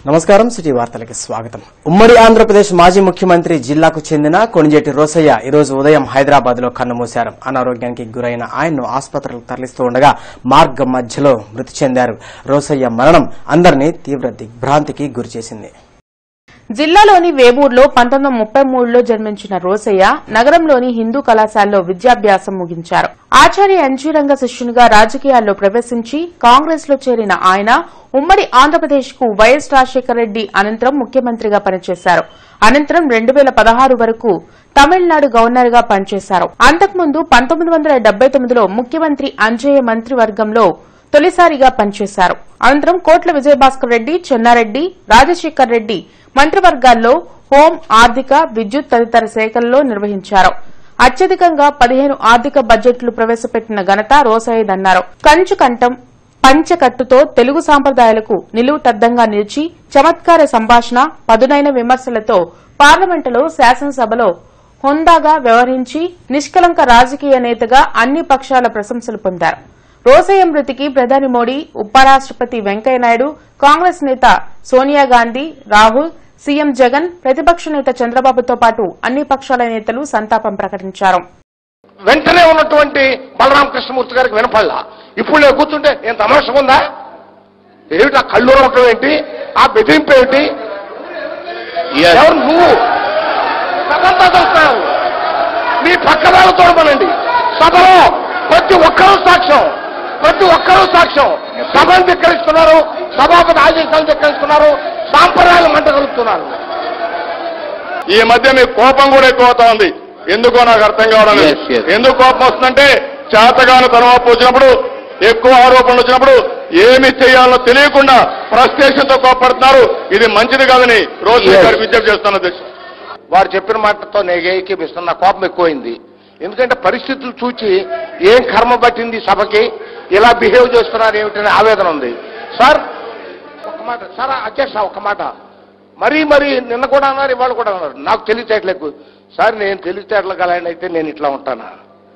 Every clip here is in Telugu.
నమస్కారం సిటీ వార్తలకి స్వాగతం ఉమ్మడి ఆంధ్రప్రదేశ్ మాజీ ముఖ్యమంత్రి జిల్లాకు చెందిన కొణిజేటి రోసయ్య ఈ రోజు ఉదయం హైదరాబాద్ లో కన్నుమూశారు అనారోగ్యానికి గురైన ఆయన్ను ఆసుపత్రికి తరలిస్తూ ఉండగా మార్గం మధ్యలో మృతి చెందారు రోసయ్య మరణం అందరినీ తీవ్ర దిగ్భ్రాంతికి గురిచేసింది జిల్లాలోని వేమూరులో పంతొమ్మిది వందల ముప్పై మూడులో జన్మించిన రోసయ్య నగరంలోని హిందూ కళాశాలలో విద్యాభ్యాసం ముగించారు ఆచార్య ఎన్జీ రంగ శిష్యునిగా రాజకీయాల్లో ప్రవేశించి కాంగ్రెస్ లో చేరిన ఆయన ఉమ్మడి ఆంధ్రప్రదేశ్ కు వైఎస్ రాజశేఖర రెడ్డి అనంతరం ముఖ్యమంత్రిగా పనిచేశారు అనంతరం రెండు వేల పదహారు వరకు తమిళనాడు గవర్నర్ గా పనిచేశారు అంతకుముందు పంతొమ్మిది వందల డెబ్బై తొమ్మిదిలో ముఖ్యమంత్రి అంజయ్య మంత్రివర్గంలో తొలిసారిగా పనిచేశారు అనంతరం కోట్ల విజయభాస్కర్ రెడ్డి చెన్నారెడ్డి రాజశేఖర్ రెడ్డి మంత్రివర్గాల్లో హోం ఆర్థిక విద్యుత్ తదితర శాఖల్లో నిర్వహించారు అత్యధికంగా పదిహేను ఆర్థిక బడ్జెట్లు ప్రవేశపెట్టిన ఘనత రోసయ్యదన్నారు కంచు కంఠం పంచకట్టుతో తెలుగు సాంప్రదాయాలకు నిలువుటద్దంగా నిలిచి చమత్కార సంభాషణ పదునైన విమర్శలతో పార్లమెంటులో శాసనసభలో హుందాగా వ్యవహరించి నిష్కలంక రాజకీయ నేతగా అన్ని పక్షాల ప్రశంసలు పొందారు రోసయ్య మృతికి ప్రధాని మోడీ ఉపరాష్టపతి వెంకయ్యనాయుడు కాంగ్రెస్ నేత సోనియా గాంధీ రాహుల్ సీఎం జగన్ ప్రతిపక్ష నేత చంద్రబాబుతో పాటు అన్ని పక్షాల నేతలు సంతాపం ప్రకటించారు వెంటనే ఉన్నటువంటి బలరామ కృష్ణమూర్తి గారికి వినపడలా ఇప్పుడు నేను కూర్చుంటే ఏం తమాషా ఉందా ఏమిటి ఆ కళ్ళు ఉండటం ఏంటి ఆ బెదిరింపు ఏమిటి ఎవరు నువ్వు సభంతా చూస్తున్నారు మీ పక్కన చూడమనండి సభలో ప్రతి ఒక్కరూ సాక్ష్యం ప్రతి ఒక్కరూ సాక్ష్యం సభను ధిక్కరిస్తున్నారు సభాపతి ఆదేశాలు ధిక్కరిస్తున్నారు సాంప్రదాయాలు మంట కలుపుతున్నారు ఈ మధ్య మీ కోపం కూడా ఎక్కువ అవుతా ఉంది ఎందుకో నాకు అర్థం కావడం లేదు Yes, yes. ఎందుకు కోపం వస్తుందంటే చేతగాను తనవాపు వచ్చినప్పుడు ఎక్కువ ఆరోపణలు వచ్చినప్పుడు ఏమి చేయాలో తెలియకుండా ఫ్రస్ట్రేషన్ తో కోపడుతున్నారు ఇది మంచిది కాదని రోజు Yes. గారికి విజ్ఞప్తి చేస్తాను అధ్యక్ష వారు చెప్పిన మాటతో నేను ఏకీపిస్తున్న నా కోపం ఎక్కువైంది ఎందుకంటే పరిస్థితులు చూచి ఏం కర్మ పట్టింది సభకి ఇలా బిహేవ్ చేస్తున్నారు ఏమిటనే ఆవేదన ఉంది సార్ ఒక మాట సార్ అధ్యక్ష ఒక మాట మరీ మరీ నిన్న కూడా అన్నారు ఇవాళ కూడా అన్నారు నాకు తెలివితేటలు ఎక్కువ సార్ నేను తెలివితేటలు గలని అయితే నేను ఇట్లా ఉంటానా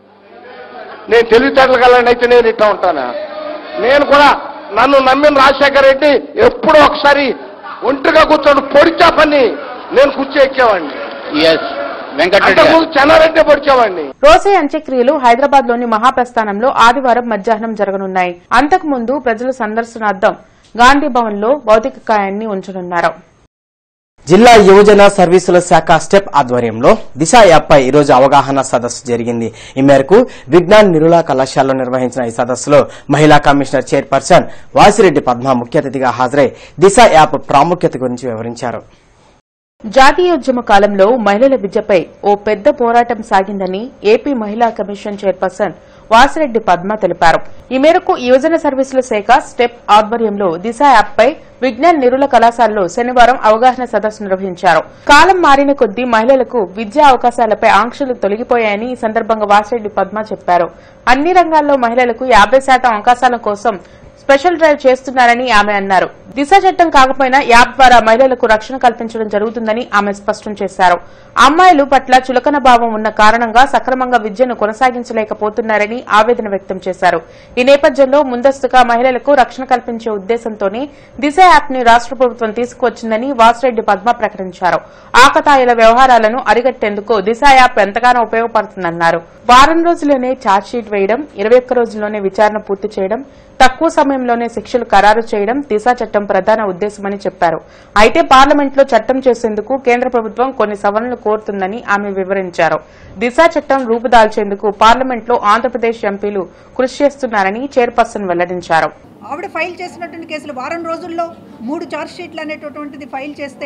నేను తెలివితేటలు గలని అయితే నేను ఇట్లా ఉంటానా నేను కూడా నన్ను నమ్మిన రాజశేఖర రెడ్డి ఎప్పుడో ఒకసారి ఒంటిగా కూర్చొని పొడిచా పని నేను కుర్చీ ఎక్కేవాడిని ఎస్ వెంకటరెడ్డి గారు. అంతకుముందు చెన్నారెడ్డి పొడిచేవాడిని రోసయ్య అంత్యక్రియలు హైదరాబాద్ లోని మహాప్రస్థానంలో ఆదివారం మధ్యాహ్నం జరగనున్నాయి అంతకుముందు ప్రజల సందర్శనార్థం గాంధీ భవన్ లో భౌతిక కాయాన్ని ఉంచనున్నారు జిల్లా యువజన సర్వీసుల శాఖ స్టెప్ ఆధ్వర్యంలో దిశ యాప్పై ఈ రోజు అవగాహన సదస్సు జరిగింది ఈ మేరకు విజ్ఞాన్ నిరులా కళాశాలలో నిర్వహించిన ఈ సదస్సులో మహిళా కమిషనర్ చైర్పర్సన్ వాసిరెడ్డి పద్మ ముఖ్య అతిథిగా హాజరై దిశ యాప్ ప్రాముఖ్యత గురించి వివరించారు జాతీయోద్యమ కాలంలో మహిళల విద్యపై ఓ పెద్ద పోరాటం సాగిందని ఏపీ మహిళా కమిషన్ చైర్పర్సన్ వాసిరెడ్డి పద్మ తెలిపారు ఈ మేరకు యువజన సర్వీసుల శాఖ స్టెప్ ఆధ్వర్యంలో దిశ యాప్పై విజ్ఞాన్ నిరుల కళాశాలలో శనివారం అవగాహన సదస్సు నిర్వహించారు కాలం మారిన కొద్దీ మహిళలకు విద్యా అవకాశాలపై ఆంక్షలు తొలగిపోయాయని ఈ సందర్భంగా వాసిరెడ్డి పద్మ చెప్పారు అన్ని రంగాల్లో మహిళలకు యాభై శాతం అవకాశాల కోసం స్పెషల్ డ్రైవ్ చేస్తున్నారని ఆమె అన్నారు దిశ చట్టం కాకపోయినా యాప్ ద్వారా మహిళలకు రక్షణ కల్పించడం జరుగుతుందని ఆమె స్పష్టం చేశారు అమ్మాయిలు పట్ల చులకన భావం ఉన్న కారణంగా సక్రమంగా విద్యను కొనసాగించలేకపోతున్నారని ఆవేదన వ్యక్తం చేశారు ఈ నేపథ్యంలో ముందస్తుగా మహిళలకు రక్షణ కల్పించే ఉద్దేశంతోనే దిశ యాప్ ని రాష్ట ప్రభుత్వం తీసుకువచ్చిందని వాసిరెడ్డి పద్మ ప్రకటించారు ఆకతాయిల వ్యవహారాలను అరికట్టేందుకు దిశ యాప్ ఎంతగానో ఉపయోగపడుతుందన్నారు వారం రోజుల్లోనే ఛార్జ్షీట్ వేయడం ఇరవై ఒక్క రోజుల్లోనే విచారణ పూర్తి చేయడం తక్కువ సమయంలోనే శిక్షలు ఖరారు చేయడం దిశా చట్టం ప్రధాన ఉద్దేశమని చెప్పారు అయితే పార్లమెంట్లో చట్టం చేసేందుకు కేంద్ర ప్రభుత్వం కొన్ని సవరణలు కోరుతుందని ఆమె వివరించారు దిశా చట్టం రూపుదాల్చేందుకు పార్లమెంట్లో ఆంధ్రప్రదేశ్ ఎంపీలు కృషి చేస్తున్నారని చైర్పర్సన్ వెల్లడించారు ఆవిడ ఫైల్ చేసినటువంటి కేసులు వారం రోజుల్లో మూడు ఛార్జ్ షీట్లు అనేటటువంటిది ఫైల్ చేస్తే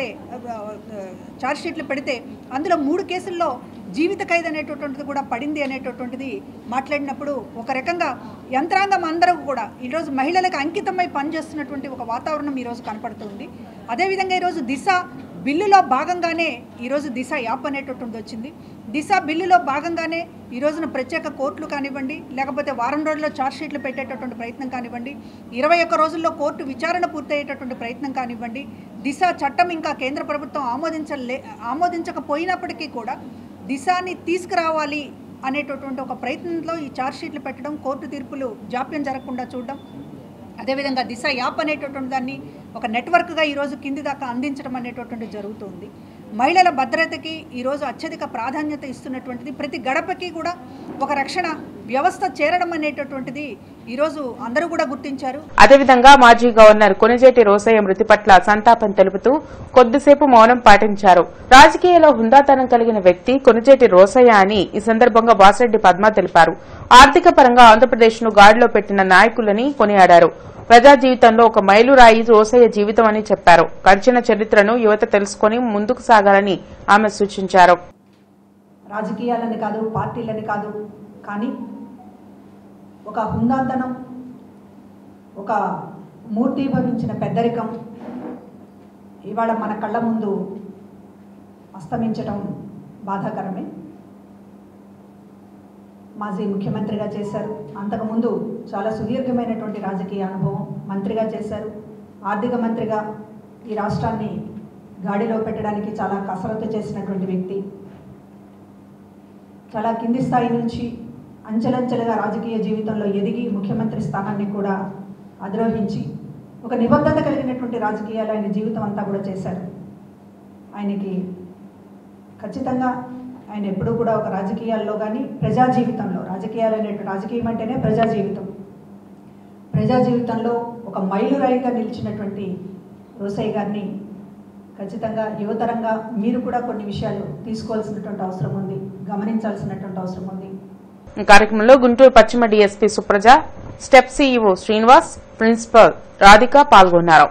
ఛార్జ్ షీట్లు పెడితే అందులో మూడు కేసుల్లో జీవిత ఖైదు అనేటటువంటిది కూడా పడింది అనేటటువంటిది మాట్లాడినప్పుడు ఒక రకంగా యంత్రాంగం అందరూ కూడా ఈరోజు మహిళలకు అంకితమై పనిచేస్తున్నటువంటి ఒక వాతావరణం ఈరోజు కనపడుతుంది అదేవిధంగా ఈరోజు దిశ బిల్లులో భాగంగానే ఈరోజు దిశ యాప్ అనేటటువంటిది వచ్చింది దిశ బిల్లులో భాగంగానే ఈ రోజున ప్రత్యేక కోర్టులు కానివ్వండి లేకపోతే వారం రోజుల్లో ఛార్జ్ షీట్లు పెట్టేటటువంటి ప్రయత్నం కానివ్వండి ఇరవై ఒక్క రోజుల్లో కోర్టు విచారణ పూర్తయ్యేటటువంటి ప్రయత్నం కానివ్వండి దిశ చట్టం ఇంకా కేంద్ర ప్రభుత్వం ఆమోదించలే ఆమోదించకపోయినప్పటికీ కూడా దిశాని తీసుకురావాలి అనేటటువంటి ఒక ప్రయత్నంలో ఈ ఛార్జ్ షీట్లు పెట్టడం కోర్టు తీర్పులు జాప్యం జరగకుండా చూడడం అదేవిధంగా దిశ యాప్ అనేటటువంటి దాన్ని ఒక నెట్వర్క్గా ఈరోజు కింది దాకా అందించడం అనేటటువంటి జరుగుతుంది మహిళల భద్రతకి ఈరోజు అత్యధిక ప్రాధాన్యత ఇస్తున్నటువంటిది ప్రతి గడపకి కూడా ఒక రక్షణ వ్యవస్థ చేరడం అనేటటువంటిది ఈరోజు అందరూ కూడా గుర్తించారు అదేవిధంగా మాజీ గవర్నర్ కొనిజేటి రోసయ్య మృతి పట్ల సంతాపం తెలుపుతూ కొద్దిసేపు మౌనం పాటించారు రాజకీయాల్లో హుందాతనం కలిగిన వ్యక్తి కొనిజేటి రోసయ్య అని ఈ సందర్భంగా వాసిరెడ్డి పద్మ తెలిపారు ఆర్థిక పరంగా ఆంధ్రప్రదేశ్ ను గాడిలో పెట్టిన నాయకులని కొనియాడారు ప్రజా జీవితంలో ఒక మైలురాయి రోసయ్య జీవితం అని చెప్పారు గడిచిన చరిత్రను యువత తెలుసుకుని ముందుకు సాగాలని ఆమె సూచించారు రాజకీయాలని కాదు పార్టీలని కాదు కానీ ఒక హుందాతనం ఒక మూర్తీభవించిన పెద్దరికం ఇవాళ మన కళ్ళ ముందు అస్తమించడం బాధాకరమే మాజీ ముఖ్యమంత్రిగా చేశారు అంతకుముందు చాలా సుదీర్ఘమైనటువంటి రాజకీయ అనుభవం మంత్రిగా చేశారు ఆర్థిక మంత్రిగా ఈ రాష్ట్రాన్ని గాడిలో పెట్టడానికి చాలా కసరత్తు చేసినటువంటి వ్యక్తి చాలా కింది స్థాయి నుంచి అంచెలంచెలుగా రాజకీయ జీవితంలో ఎదిగి ముఖ్యమంత్రి స్థానాన్ని కూడా అధిరోహించి ఒక నిబద్ధత కలిగినటువంటి రాజకీయాలు ఆయన జీవితం అంతా కూడా చేశారు ఆయనకి ఖచ్చితంగా ఆయన ఎప్పుడూ కూడా ఒక రాజకీయాల్లో కానీ ప్రజా జీవితంలో రాజకీయాలు అనేటువంటి రాజకీయం అంటేనే ప్రజా జీవితం ప్రజా జీవితంలో ఒక మైలురాయిగా నిలిచినటువంటి రోసయ్య గారిని ఖచ్చితంగా యువతరంగా మీరు కూడా కొన్ని విషయాలు తీసుకోవాల్సినటువంటి అవసరం ఉంది గమనించాల్సినటువంటి అవసరం ఉంది ఈ కార్యక్రమంలో గుంటూరు పశ్చిమ DSP Supraja step CEO Srinivas principal Radhika పాల్గొన్నారు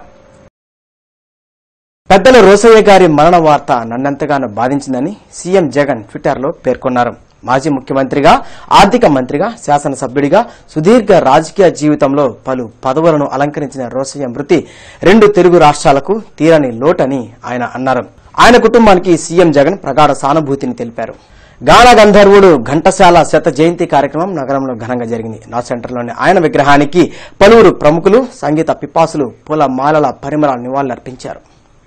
పెద్దల రోసయ్య గారి మరణ వార్త నన్నెంతగానో బాధించిందని సీఎం జగన్ ట్విట్టర్లో పేర్కొన్నారు మాజీ ముఖ్యమంత్రిగా ఆర్థిక మంత్రిగా శాసనసభ్యుడిగా సుదీర్ఘ రాజకీయ జీవితంలో పలు పదవులను అలంకరించిన రోసయ్య మృతి రెండు తెలుగు రాష్ట్రాలకు తీరని లోటని ఆయన అన్నారు ఆయన కుటుంబానికి సీఎం జగన్ ప్రగాఢ సానుభూతిని తెలిపారు గాన గంధర్వుడు ఘంటసాల శత జయంతి కార్యక్రమం నగరంలో ఘనంగా జరిగింది నా సెంటర్లోని ఆయన విగ్రహానికి పలువురు ప్రముఖులు సంగీత పిపాసులు పూల మాలల పరిమళ నివాళులర్పించారు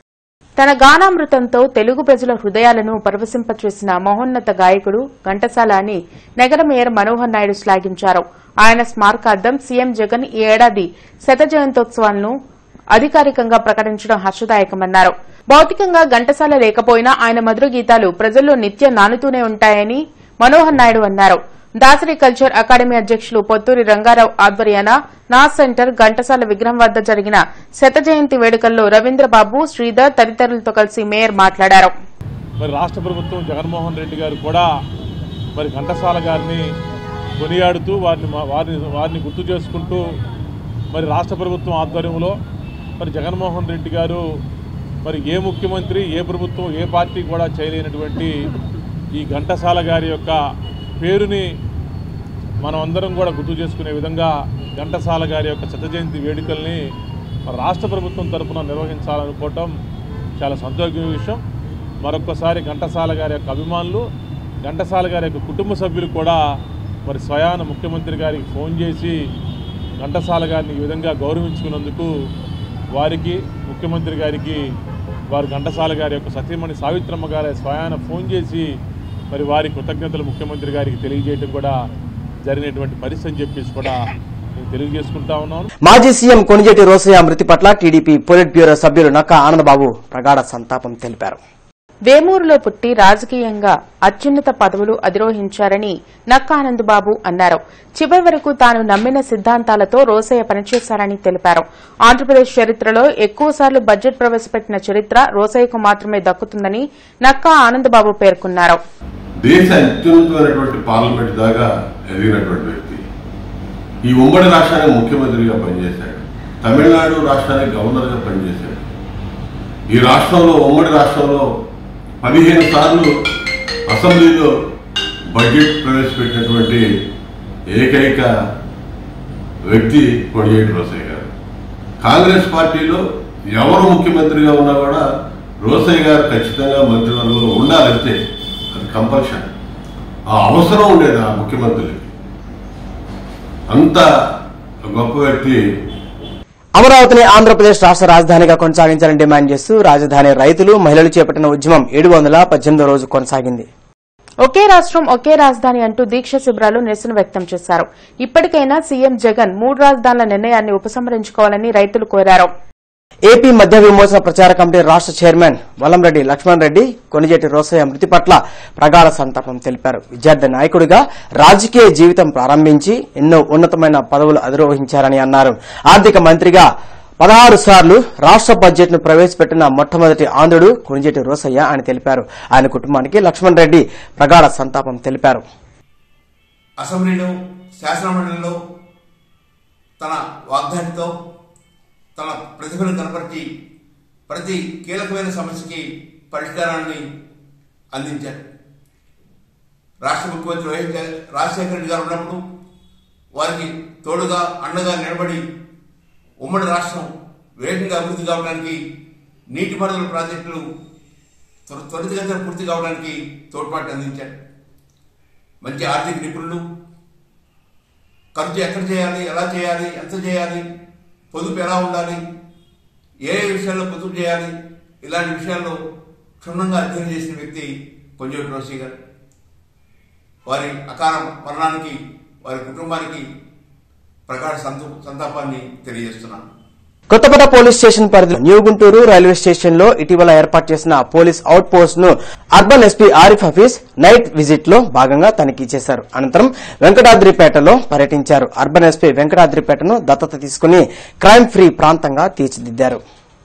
తన గానామృతంతో తెలుగు ప్రజల హృదయాలను పరవశింపచేసిన మహోన్నత గాయకుడు ఘంటసాల అని నగర మేయర్ మనోహర్ నాయుడు శ్లాఘించారు ఆయన స్మారకార్థం సీఎం జగన్ ఈ ఏడాది శత జయంతోత్సవాలను అధికారికంగా ప్రకటించడం హర్షదాయకమన్నారు భౌతికంగా ఘంటసాల లేకపోయినా ఆయన మధుర గీతాలు ప్రజల్లో నిత్యం నానుతూనే ఉంటాయని మనోహర్ నాయుడు అన్నారు దాసరి కల్చర్ అకాడమీ అధ్యక్షులు పొత్తూరి రంగారావు ఆధ్వర్యాన నా సెంటర్ ఘంటసాల విగ్రహం వద్ద జరిగిన శత జయంతి వేడుకల్లో రవీంద్రబాబు శ్రీధర్ తదితరులతో కలిసి మేయర్ మాట్లాడారు మరి రాష్ట్ర ప్రభుత్వం జగన్మోహన్ రెడ్డి గారు కూడా మరి ఘంటసాల గారిని కొనియాడుతూ వారిని మా- వారిని వారిని గుర్తు చేసుకుంటూ మరి రాష్ట్ర ప్రభుత్వం ఆధ్వర్యంలో మరి జగన్మోహన్ రెడ్డి గారు మరి ఏ ముఖ్యమంత్రి ఏ ప్రభుత్వం ఏ పార్టీ కూడా చేయలేనటువంటి ఈ ఘంటసాల గారి యొక్క పేరుని మనం అందరం కూడా గుర్తు చేసుకునే విధంగా ఘంటసాల గారి యొక్క శత జయంతి వేడుకల్ని మరి రాష్ట్ర ప్రభుత్వం తరపున నిర్వహించాలనుకోవటం చాలా సంతోషమైన విషయం మరొక్కసారి ఘంటసాల గారి యొక్క అభిమానులు ఘంటసాల గారి యొక్క కుటుంబ సభ్యులు కూడా మరి స్వయాన ముఖ్యమంత్రి గారికి ఫోన్ చేసి ఘంటసాల గారిని ఈ విధంగా గౌరవించుకున్నందుకు వారికి ముఖ్యమంత్రి గారికి వారు ఘంటసాల గారి యొక్క సతీమణి సావిత్రమ్మ గారి స్వయాన ఫోన్ చేసి మరి వారి కృతజ్ఞతలు ముఖ్యమంత్రి గారికి తెలియజేయడం కూడా జరిగినటువంటి పరిస్థితి అని చెప్పేసి కూడా నేను తెలియజేసుకుంటా ఉన్నాను మాజీ సీఎం కొణిజేటి రోసయ్య మృతి పట్ల టీడీపీ పొలిట్ బ్యూరో సభ్యులు నక్కా ఆనందబాబు ప్రగాఢ సంతాపం తెలిపారు వేమూరులో పుట్టి రాజకీయంగా అత్యున్నత పదవులు అధిరోహించారని నక్కా ఆనందబాబు అన్నారు చివరి వరకు తాను నమ్మిన సిద్ధాంతాలతో రోసయ్య పనిచేశారని తెలిపారు ఆంధ్రప్రదేశ్ చరిత్రలో ఎక్కువసార్లు బడ్జెట్ ప్రవేశపెట్టిన చరిత్ర రోసయ్యకు మాత్రమే దక్కుతుందని నక్కా ఆనందబాబు పేర్కొన్నారు దేశ అత్యున్నతమైనటువంటి పార్లమెంట్ దాకా ఎదిగినటువంటి వ్యక్తి ఈ ఉమ్మడి రాష్ట్రానికి ముఖ్యమంత్రిగా పనిచేశాడు తమిళనాడు రాష్ట్రానికి గవర్నర్గా పనిచేశాడు ఈ రాష్ట్రంలో ఉమ్మడి రాష్ట్రంలో పదిహేను సార్లు అసెంబ్లీలో బడ్జెట్ ప్రవేశపెట్టినటువంటి ఏకైక వ్యక్తి కొడియేటి రోసయ్య గారు కాంగ్రెస్ పార్టీలో ఎవరు ముఖ్యమంత్రిగా ఉన్నా కూడా రోసయ్య గారు ఖచ్చితంగా మంత్రివర్గంలో ఉండాలంతే అది కంపల్షన్ ఆ అవసరం ఉండేది ఆ ముఖ్యమంత్రికి అంత గొప్ప వ్యక్తి అమరావతిని ఆంధ్రప్రదేశ్ రాష్ట్ర రాజధానిగా కొనసాగించాలని డిమాండ్ చేస్తూ రాజధాని రైతులు మహిళలు చేపట్టిన ఉద్యమం ఏడు వందల పద్దెనిమిదో రోజు కొనసాగింది ఒకే రాష్ట్రం ఒకే రాజధాని అంటూ దీక్ష శిబిరాలు నిరసన వ్యక్తం చేశారు ఇప్పటికైనా సీఎం జగన్ మూడు రాజధానుల నిర్ణయాన్ని ఉపసంహరించుకోవాలని రైతులు కోరారు ఏపీ మద్య విమోచన ప్రచార కమిటీ రాష్ట్ర చైర్మన్ వల్లంరెడ్డి లక్ష్మణ్ రెడ్డి కొనిజేటి రోసయ్య మృతి పట్ల ప్రగాఢ సంతాపం తెలిపారు విద్యార్థి నాయకుడిగా రాజకీయ జీవితం ప్రారంభించి ఎన్నో ఉన్నతమైన పదవులు అధిరోహించారని అన్నారు ఆర్థిక మంత్రిగా పదహారు సార్లు రాష్ట్ర బడ్జెట్ ను ప్రవేశపెట్టిన మొట్టమొదటి ఆంధ్రుడు కొనిజేటి రోసయ్య అని తెలిపారు ఆయన కుటుంబానికి లక్ష్మణ్ రెడ్డి ప్రగాఢ సంతాపం తెలిపారు అసెంబ్లీలో శాసనమండలిలో తన వాగ్దాటితో తన ప్రతిభను కనపరిచి ప్రతి కీలకమైన సమస్యకి పరిష్కారాన్ని అందించారు రాష్ట్ర ముఖ్యమంత్రి వైఎస్ జగన్- రాజశేఖర రెడ్డి గారు ఉన్నప్పుడు వారికి తోడుగా అండగా నిలబడి ఉమ్మడి రాష్ట్రం వేగంగా అభివృద్ధి కావడానికి నీటిపారుదల ప్రాజెక్టులు త్వర త్వరితగతిన పూర్తి కావడానికి తోడ్పాటు అందించారు మంచి ఆర్థిక నిపుణులు ఖర్చు ఎక్కడ చేయాలి ఎలా చేయాలి ఎంత చేయాలి పొదుపు ఎలా ఉండాలి ఏ ఏ విషయాల్లో పొదుపు చేయాలి ఇలాంటి విషయాల్లో క్షుణ్ణంగా అధ్యయనం చేసిన వ్యక్తి కొంజోటి రోషి గారు వారి అకాల మరణానికి వారి కుటుంబానికి ప్రగాఢ సంతో సంతాపాన్ని తెలియజేస్తున్నాను కొత్తపేట పోలీస్ స్టేషన్ పరిధిలో న్యూ గుంటూరు రైల్వే స్టేషన్ లో ఇటీవల ఏర్పాటు చేసిన పోలీస్ అవుట్ పోస్ట్ ను urban SP Arif Hafeez night visit లో భాగంగా తనిఖీ చేశారు అనంతరం వెంకటాద్రిపేటలో పర్యటించారు అర్బన్ ఎస్పీ వెంకటాద్రిపేటను దత్తత తీసుకుని క్రైమ్ ఫ్రీ ప్రాంతంగా తీర్చిదిద్దారు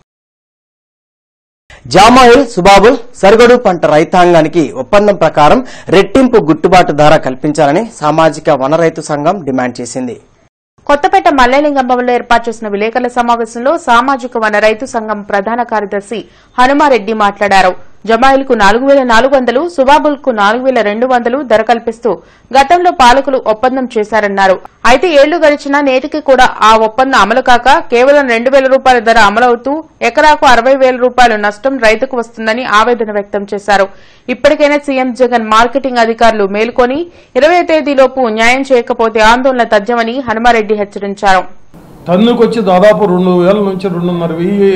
జామాయిల్ సుబాబుల్ సరుగడు పంట రైతాంగానికి ఒప్పందం ప్రకారం రెట్టింపు గిట్టుబాటు ధర కల్పించాలని సామాజిక వన రైతు సంఘం డిమాండ్ చేసింది కొత్తపేట మల్లేలింగంలో ఏర్పాటు చేసిన విలేకరుల సమావేశంలో సామాజిక వన రైతు సంఘం ప్రధాన కార్యదర్శి హనుమారెడ్డి మాట్లాడారు జమాయిల్కు నాలుగు వేల నాలుగు వందలు సుబాబుల్కు నాలుగు వేల రెండు వందలు ధర కల్పిస్తూ గతంలో పాలకులు ఒప్పందం చేశారన్నారు అయితే ఏళ్లు గడిచినా నేటికి కూడా ఆ ఒప్పందం అమలు కాక కేవలం రెండు వేల రూపాయల ధర అమలవుతూ ఎకరాకు అరవై వేల రూపాయల నష్టం రైతుకు వస్తుందని ఆవేదన వ్యక్తం చేశారు ఇప్పటికైనా సీఎం జగన్ మార్కెటింగ్ అధికారులు మేల్కొని ఇరవై తేదీలోపు న్యాయం చేయకపోతే ఆందోళన తథ్యమని హనుమారెడ్డి హెచ్చరించారు టన్నుకొచ్చి దాదాపు రెండు వేల నుంచి రెండున్నర వెయ్యి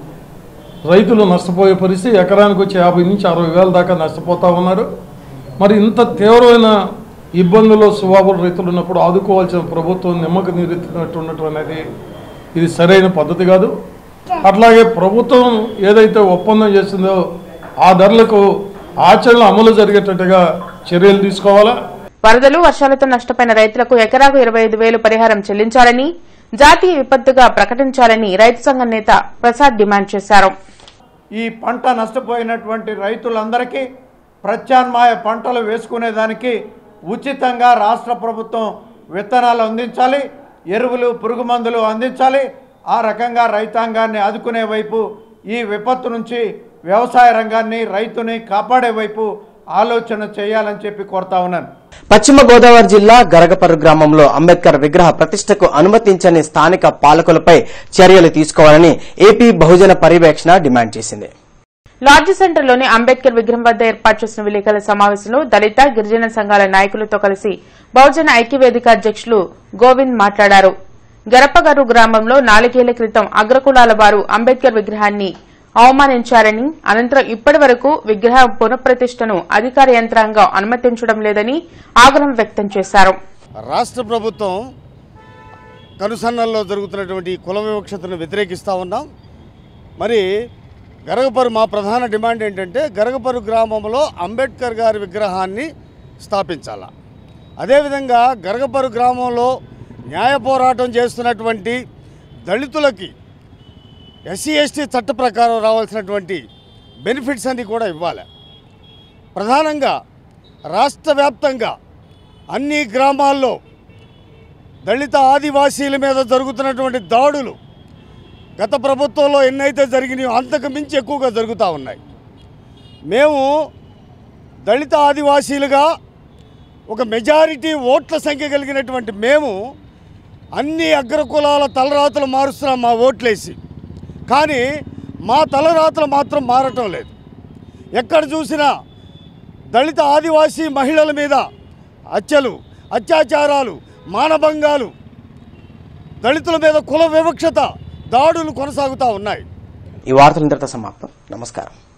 రైతులు నష్టపోయే పరిస్థితి ఎకరానికి వచ్చి యాభై నుంచి అరవై వేల దాకా నష్టపోతా ఉన్నారు మరి ఇంత తీవ్రమైన ఇబ్బందుల్లో సుబాబుల రైతులు ఉన్నప్పుడు ఆదుకోవాల్సిన ప్రభుత్వం నిమ్మక నీరెత్తినట్టు ఉండటం అనేది ఇది సరైన పద్ధతి కాదు అట్లాగే ప్రభుత్వం ఏదైతే ఒప్పందం చేసిందో ఆ ధరలకు ఆచరణ అమలు జరిగేటట్టుగా చర్యలు తీసుకోవాలా వరదలు వర్షాలతో నష్టపోయిన రైతులకు ఎకరాకు ఇరవై ఐదు వేలు పరిహారం చెల్లించాలని జాతీయ విపత్తుగా ప్రకటించాలని రైతు సంఘం నేత ప్రసాద్ డిమాండ్ చేశారు ఈ పంట నష్టపోయినటువంటి రైతులందరికీ ప్రత్యామ్నాయ పంటలు వేసుకునేదానికి ఉచితంగా రాష్ట్ర ప్రభుత్వం విత్తనాలు అందించాలి ఎరువులు పురుగు మందులు అందించాలి ఆ రకంగా రైతాంగాన్ని ఆదుకునే వైపు ఈ విపత్తు నుంచి వ్యవసాయ రంగాన్ని రైతుని కాపాడే వైపు ఆలోచన చేయాలని చెప్పి కోరుతా ఉన్నాను పశ్చిమ గోదావరి జిల్లా గరగపర్రు గ్రామంలో అంబేద్కర్ విగ్రహ ప్రతిష్టకు అనుమతించని స్థానిక పాలకులపై చర్యలు తీసుకోవాలని ఏపీ బహుజన పర్యవేక్షణ డిమాండ్ చేసింది లాడ్జ్ సెంటర్లోని అంబేద్కర్ విగ్రహం వద్ద ఏర్పాటు చేసిన విలేకరుల సమావేశంలో దళిత గిరిజన సంఘాల నాయకులతో కలిసి బహుజన ఐక్యవేదిక అధ్యక్షులు గోవింద్ మాట్లాడారు గరపగర్రు గ్రామంలో నాలుగేళ్ల క్రితం అగ్రకులాల వారు అంబేద్కర్ విగ్రహాన్ని అవమానించారని అనంతరం ఇప్పటి వరకు విగ్రహ పునఃప్రతిష్టను అధికార యంత్రాంగం అనుమతించడం లేదని ఆగ్రహం వ్యక్తం చేశారు రాష్ట్ర ప్రభుత్వం కనుసన్నల్లో జరుగుతున్నటువంటి ఈ కుల వివక్షతను వ్యతిరేకిస్తూ ఉన్నాం మరి గరగపరు మా ప్రధాన డిమాండ్ ఏంటంటే గరగపరు గ్రామంలో అంబేద్కర్ గారి విగ్రహాన్ని స్థాపించాల అదేవిధంగా గరగపరు గ్రామంలో న్యాయ పోరాటం చేస్తున్నటువంటి దళితులకి ఎస్సీ ఎస్టీ చట్ట ప్రకారం రావాల్సినటువంటి బెనిఫిట్స్ అన్నీ కూడా ఇవ్వాలి ప్రధానంగా రాష్ట్ర వ్యాప్తంగా అన్ని గ్రామాల్లో దళిత ఆదివాసీల మీద జరుగుతున్నటువంటి దాడులు గత ప్రభుత్వంలో ఎన్నైతే జరిగినాయో అంతకు మించి ఎక్కువగా జరుగుతూ ఉన్నాయి మేము దళిత ఆదివాసీలుగా ఒక మెజారిటీ ఓట్ల సంఖ్య కలిగినటువంటి మేము అన్ని అగ్రకులాల తలరాతలు మారుస్తున్నాం మా ఓట్లేసి కానీ మా తలరాతలు మాత్రం మారటం లేదు ఎక్కడ చూసినా దళిత ఆదివాసీ మహిళల మీద హత్యలు అత్యాచారాలు మానభంగాలు దళితుల మీద కుల వివక్షత దాడులు కొనసాగుతూ ఉన్నాయి ఈ వార్తలు ఇంతటితో సమాప్తం నమస్కారం